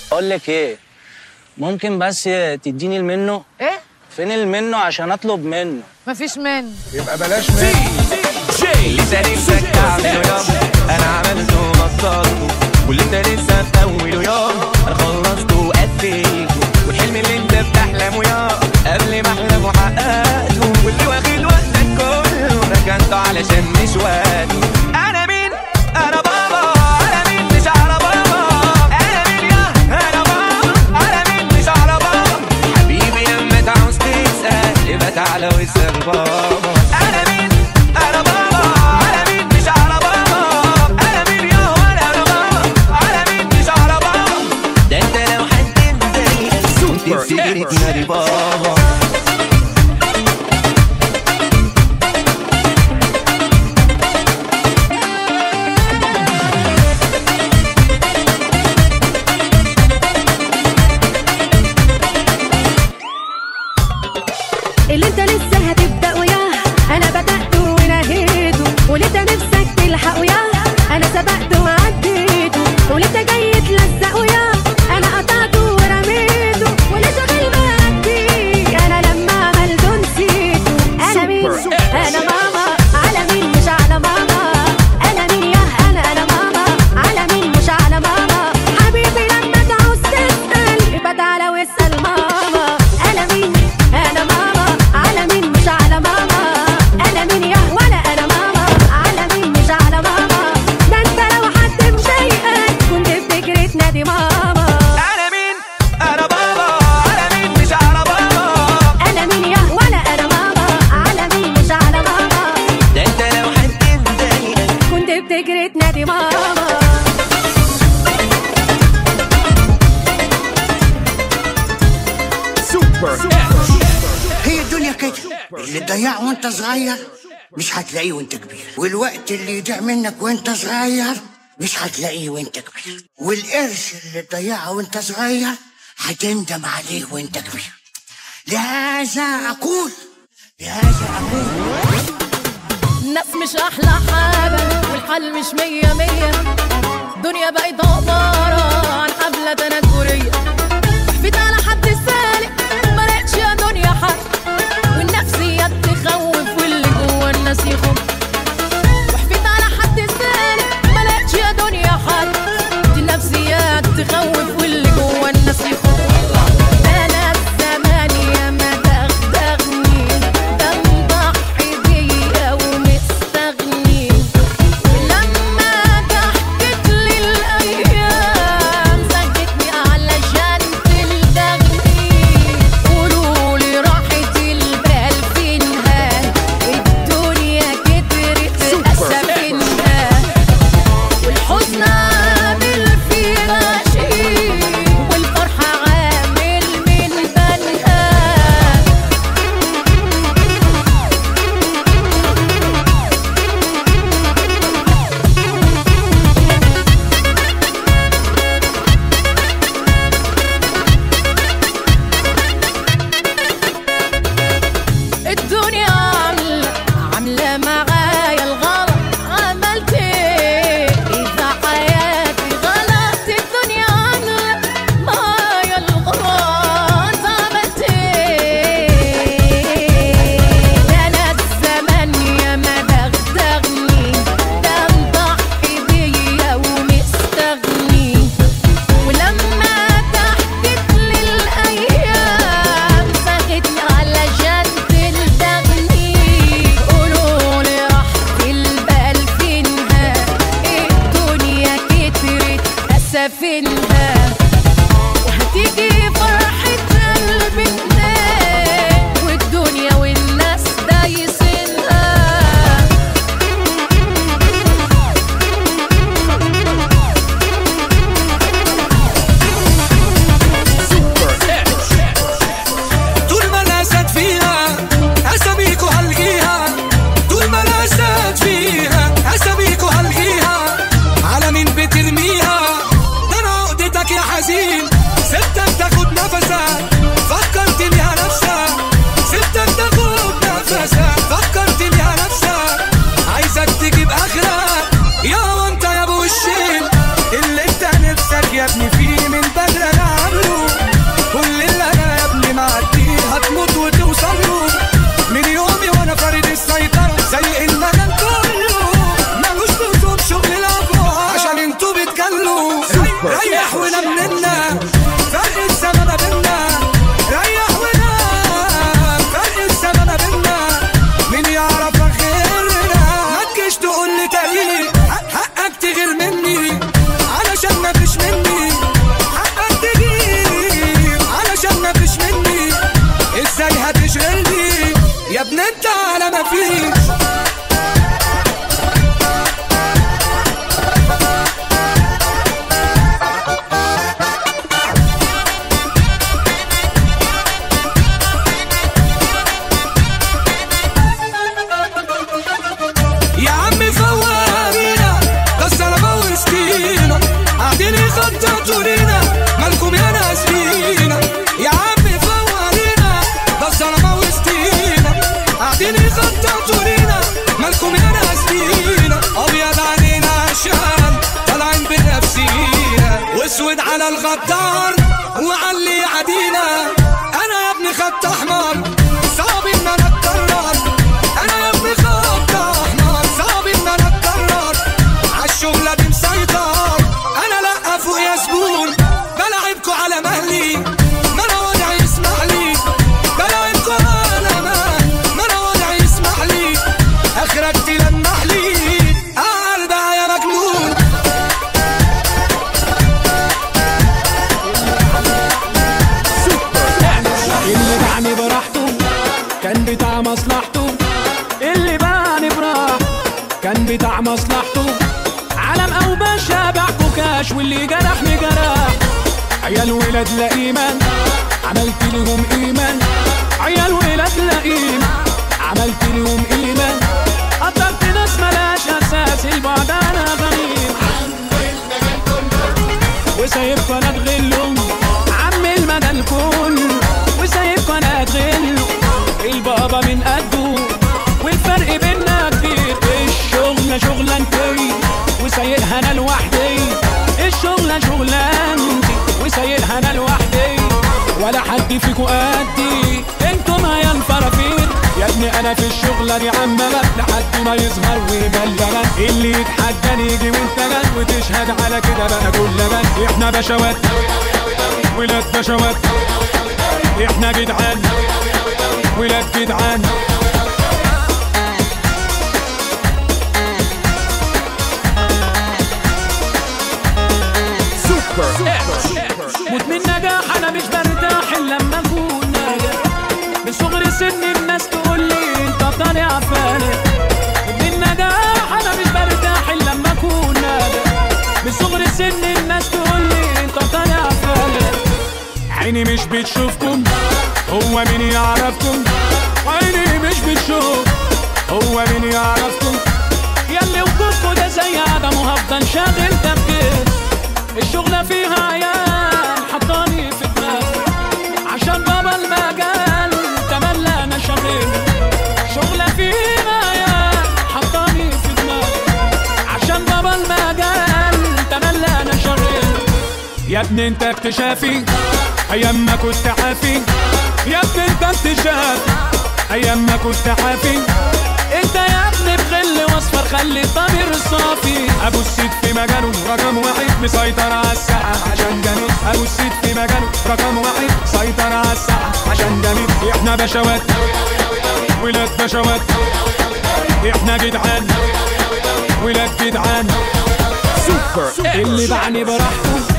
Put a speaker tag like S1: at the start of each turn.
S1: اقول لك ايه ممكن بس تديني المنه
S2: ايه
S1: فين المنه عشان اطلب منه
S2: مفيش من
S3: يبقى بلاش من
S4: اللي انت نفسك تعمله يوم انا عملته وبطلته واللي انت لسه في اوله يوم انا خلصته واديته والحلم اللي انت بتحلمه يا قبل ما احلم وحققته واللي واخد وقتك كله ركنته علشان مش وقته انا مين انا بابا انا مين مش على بابا انا مين يا انا بابا انا مين مش على بابا حبيبي لما تعوز تسال يبقى تعالى واسال بابا انا مين انا بابا انا مين مش على بابا انا مين يا ولا انا بابا انا مين مش على بابا ده انت لو حد مضايقك كنت بتجري تنادي بابا
S5: اللي انت لسه هتبدأ وياه انا بدأت ونهيته واللي انت نفسك تلحق وياه انا سبقت وعديته واللي انت جاي تلزق وياه انا قطعته ورميته واللي شغال بأدي انا لما عملته نسيته انا مين انا ماما على مين مش على ماما انا مين يا انا انا ماما على مين مش على ماما حبيبي لما تعوز تسأل يبقى تعالى واسأل ماما انا مين انا ماما على مين مش على ماما انا مين يا ولا انا ماما على مين مش على ماما ده انت لو حد مضايقك كنت بتجري تنادي ماما
S4: انا مين انا بابا انا مين مش على بابا
S5: انا مين يا ولا انا ماما على مين مش على ماما
S4: ده انت لو حد مضايقك
S5: كنت بتجري تنادي ماما
S6: هي الدنيا كده اللي ضيعه وانت صغير مش هتلاقيه وانت كبير والوقت اللي يضيع منك وانت صغير مش هتلاقيه وانت كبير والقرش اللي تضيعه وانت صغير هتندم عليه وانت كبير لهذا اقول لهذا اقول
S2: الناس مش احلى حاجه والحل مش مية مية دنيا بقت عبارة عن حبلة تنكرية حبيت على حد سالك ما لقيتش يا دنيا حد والنفسيات تخوف واللي جوه الناس يخوف وحبيت على حد سالك ما لقيتش يا دنيا حد دي النفسيات تخوف واللي جوه الناس يخوف انا الزمان يا ما دغدغني ده مضحي بيا ومستغني ولما ضحكت لي الايام سكتني علشان تلدغني قولوا لي راحت البال فينها الدنيا كترت اسفينها والحزن عامل فيها شيء والفرحة عامل من بنها الدنيا عاملة عاملة معايا الغلط عملت ايه إذا حياتي غلط الدنيا عاملة معايا الغلط عملت ايه أنا الزمن يا ما دغدغني ده مضحي بيا ومستغني ولما ضحكت لي الايام ساختني علشان تلدغني قولوا لي راحت البال فينها الدنيا كترت اسفينها وهتيجي فرحة قلبي هناك والدنيا والناس دايسينها
S7: طول ما الاسد فيها اساميكو هلقيها طول ما الاسد فيها اساميكو هلقيها على مين بترميها ده انا عقدتك يا حزين سبتك تاخد نفسك فكرت على الغدار وعلى اللي عدينا انا يا ابني خط احمر صعب ان انا اتكرر انا يا ابني خط احمر صعب ان انا اتكرر عالشغلة دي مسيطر انا لا فوق يا زبون بلعبكوا على مهلي ما انا وضعي يسمح لي بلعبكوا على مهلي ما انا وضعي يسمح لي اخرك تلمح لي قال بقى يا مجنون
S3: اللي باعني براحته كان بتاع مصلحته اللي باعني براحته كان بتاع مصلحته علم او باشا باعكوا كاش واللي جرحني جرح عيال ولاد لا ايمان عملت لهم ايمان عيال ولاد لا ايمان عملت لهم ايمان قدرت ناس ملاش اساس البعد انا غميم وسايبكوا انا اتغلهم عم المدى الكل وسايبكوا انا اتغلهم البابا من قده والفرق بينا كبير الشغلة شغلانتي وسايقها انا لوحدي الشغلة شغلانتي وسايقها انا لوحدي ولا حد فيكوا قدي انتوا ما يا الفرافير يا ابني انا في الشغلة دي عمالة لحد ما يظهر ويبلغ اللي يتحدى يجي وانت جن وتشهد على كده بقى كل جن احنا بشوات ولاد بشوات احنا جدعان ولاد جدعان مدمن نجاح انا مش برتاح الا لما اكون ناجح من صغر سن الناس تقول لي انت طالع فالح مدمن نجاح انا مش برتاح الا لما اكون ناجح من صغر سن الناس تقول لي انت طالع فالح عيني مش بتشوفكم هو مين يعرفكم عيني مش بتشوف هو مين يعرفكم ياللي وقوفكوا ده زي عدم وهفضل شاغل تفكير الشغلة فيها عيال حطاني في دماغي عشان بابا المجال تملى انا شغال شغلة فيها عيال حطاني في دماغي عشان بابا المجال تملى انا شغال يا ابني انت اكتشافي ايام ما كنت حافي يا ابني انت اكتشافي ايام ما كنت حافي انت يا ابني بغل واصفر خلي الضمير صافي ابو السيد في مجاله رقم واحد مسيطر على الساحه عشان جميل ابو السيد في مجاله رقم واحد سيطر على الساحه عشان جميل احنا بشوات ولاد بشوات احنا جدعان ولاد جدعان سوبر اللي باعني براحته